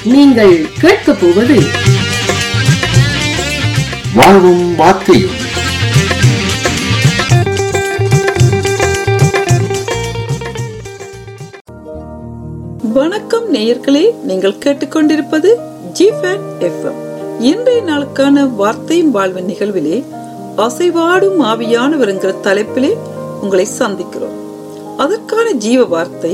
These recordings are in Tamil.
நீங்கள் கேட்கப் போவது வாழ்வும் வார்த்தையும் வணக்கம் நேயர்களே நீங்கள் கேட்டுக்கொண்டிருப்பது ஜிஃபேன் எஃப்எம் இன்றைய நாளுக்கான வார்த்தையும் வாழ்வின் நிகழ்விலே அசைவாடும் ஆவியானவர் என்கிற தலைப்பிலே உங்களை சந்திக்கிறோம் அதற்கான ஜீவ வார்த்தை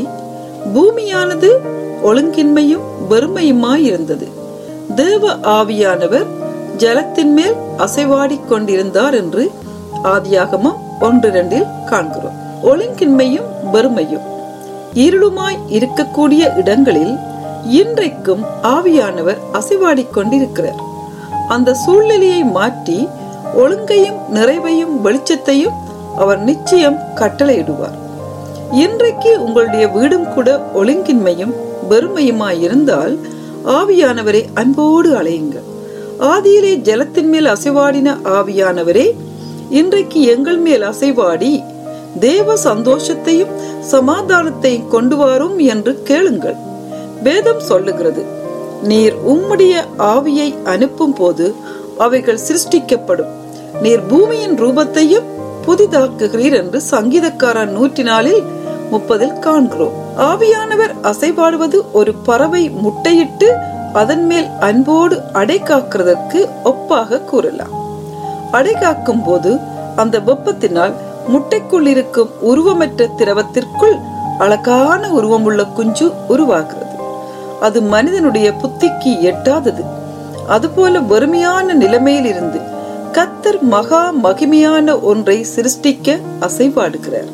பூமியானது ஒழுங்கின்மையும் வெறுமையுமாய் இருந்தது தேவ ஆவியானவர் ஜலத்தின் மேல் அசைவாடிக் கொண்டிருந்தார் என்று ஆதியாகமம் ஒன்று இரண்டில் காண்கிறோம் ஒழுங்கின்மையும் வெறுமையும் இருளுமாய் இருக்கக்கூடிய இடங்களில் இன்றைக்கும் ஆவியானவர் அசைவாடிக் கொண்டிருக்கிறார் அந்த சூழ்நிலையை மாற்றி ஒழுங்கையும் நிறைவையும் வெளிச்சத்தையும் அவர் நிச்சயம் கட்டளையிடுவார் இன்றைக்கு உங்களுடைய வீடும் கூட ஒழுங்கின்மையும் வெறுமையுமாய் இருந்தால் ஆவியானவரை அன்போடு அலையுங்கள் ஆதியிலே ஜலத்தின் மேல் அசைவாடின ஆவியானவரே இன்றைக்கு எங்கள் மேல் அசைவாடி தேவ சந்தோஷத்தையும் சமாதானத்தையும் கொண்டு வரும் என்று கேளுங்கள் வேதம் சொல்லுகிறது நீர் உம்முடைய ஆவியை அனுப்பும் போது அவைகள் சிருஷ்டிக்கப்படும் நீர் பூமியின் ரூபத்தையும் புதிதாக்குகிறீர் என்று சங்கீதக்காரன் நூற்றி நாளில் முப்பதில் காண்கிறோம் ஆவியானவர் அசைவாடுவது ஒரு பறவை முட்டையிட்டு அதன் மேல் அன்போடு அடை காக்கிறதற்கு ஒப்பாக கூறலாம் அடை காக்கும் போது அந்த வெப்பத்தினால் முட்டைக்குள் இருக்கும் உருவமற்ற திரவத்திற்குள் அழகான உருவமுள்ள குஞ்சு உருவாகிறது அது மனிதனுடைய புத்திக்கு எட்டாதது அதுபோல வறுமையான நிலைமையில் இருந்து கத்தர் மகா மகிமையான ஒன்றை சிருஷ்டிக்க அசைவாடுகிறார்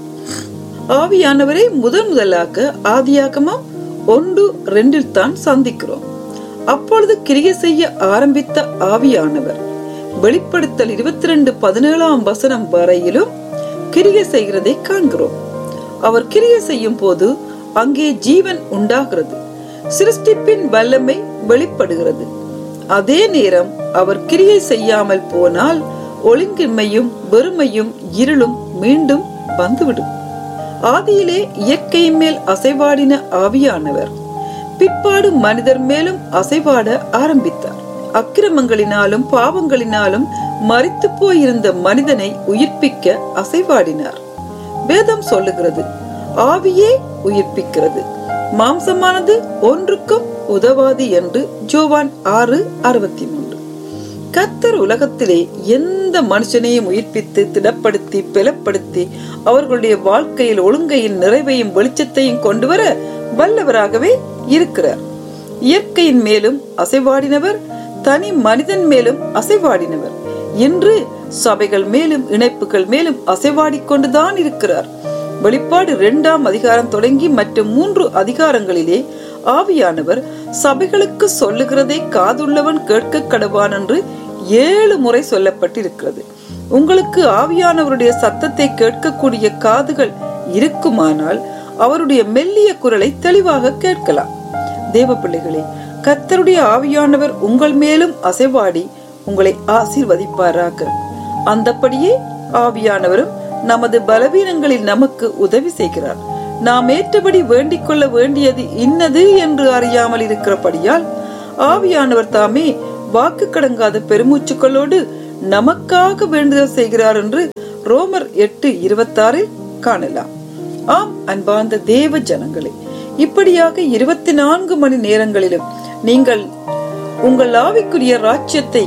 ஆவியானவரை முதன் முதலாக ஆதியாகமம் ஒன்று ரெண்டில் தான் சந்திக்கிறோம் அப்பொழுது கிரியை செய்ய ஆரம்பித்த ஆவியானவர் வெளிப்படுத்தல் இருபத்தி ரெண்டு பதினேழாம் வசனம் வரையிலும் கிரியை செய்கிறதை காண்கிறோம் அவர் கிரியை செய்யும் போது அங்கே ஜீவன் உண்டாகிறது சிருஷ்டிப்பின் வல்லமை வெளிப்படுகிறது அதே நேரம் அவர் கிரியை செய்யாமல் போனால் ஒழுங்கின்மையும் வெறுமையும் இருளும் மீண்டும் வந்துவிடும் ஆதியிலே இயற்கையின் மேல் அசைவாடின ஆவியானவர் பிற்பாடு மனிதர் மேலும் அசைவாட ஆரம்பித்தார் அக்கிரமங்களினாலும் பாவங்களினாலும் மறித்து போயிருந்த மனிதனை உயிர்ப்பிக்க அசைவாடினார் வேதம் சொல்லுகிறது ஆவியே உயிர்ப்பிக்கிறது மாம்சமானது ஒன்றுக்கும் உதவாது என்று ஜோவான் ஆறு அறுபத்தி மூன்று கத்தர் உலகத்திலே எந்த மனுஷனையும் உயிர்ப்பித்து திடப்படுத்தி பலப்படுத்தி அவர்களுடைய வாழ்க்கையில் ஒழுங்கையின் நிறைவையும் வெளிச்சத்தையும் கொண்டு வர வல்லவராகவே இருக்கிறார் இயற்கையின் மேலும் அசைவாடினவர் தனி மனிதன் மேலும் அசைவாடினவர் இன்று சபைகள் மேலும் இணைப்புகள் மேலும் அசைவாடிக் கொண்டுதான் இருக்கிறார் வெளிப்பாடு இரண்டாம் அதிகாரம் தொடங்கி மற்றும் மூன்று அதிகாரங்களிலே ஆவியானவர் சபைகளுக்கு சொல்லுகிறதை காதுள்ளவன் கேட்க கடவான் என்று ஏழு முறை சொல்லப்பட்டிருக்கிறது உங்களுக்கு ஆவியானவருடைய சத்தத்தை கேட்கக்கூடிய காதுகள் இருக்குமானால் அவருடைய மெல்லிய குரலை தெளிவாக கேட்கலாம் தேவ பிள்ளைகளே கத்தருடைய ஆவியானவர் உங்கள் மேலும் அசைவாடி உங்களை ஆசீர்வதிப்பாராக அந்தப்படியே ஆவியானவரும் நமது பலவீனங்களில் நமக்கு உதவி செய்கிறார் நாம் ஏற்றபடி வேண்டிக் கொள்ள வேண்டியது இன்னது என்று அறியாமல் இருக்கிறபடியால் ஆவியானவர் தாமே வாக்கு கடங்காத பெருமூச்சுக்களோடு நமக்காக வேண்டுதல் செய்கிறார் என்று ரோமர் எட்டு இருபத்தாறில் காணலாம் ஆம் அன்பார்ந்த தேவ ஜனங்களே இப்படியாக இருபத்தி நான்கு மணி நேரங்களிலும் நீங்கள் உங்கள் ஆவிக்குரிய ராஜ்யத்தை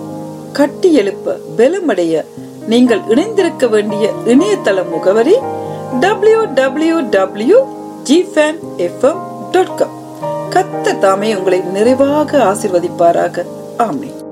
கட்டி எழுப்ப பலமடைய நீங்கள் இணைந்திருக்க வேண்டிய இணையதள முகவரி டபிள்யூ டபிள்யூ டபிள்யூ ஜிஃபேன் எஃப்எம் டாட் காம் கத்த தாமே உங்களை நிறைவாக ஆசிர்வதிப்பாராக ஆமே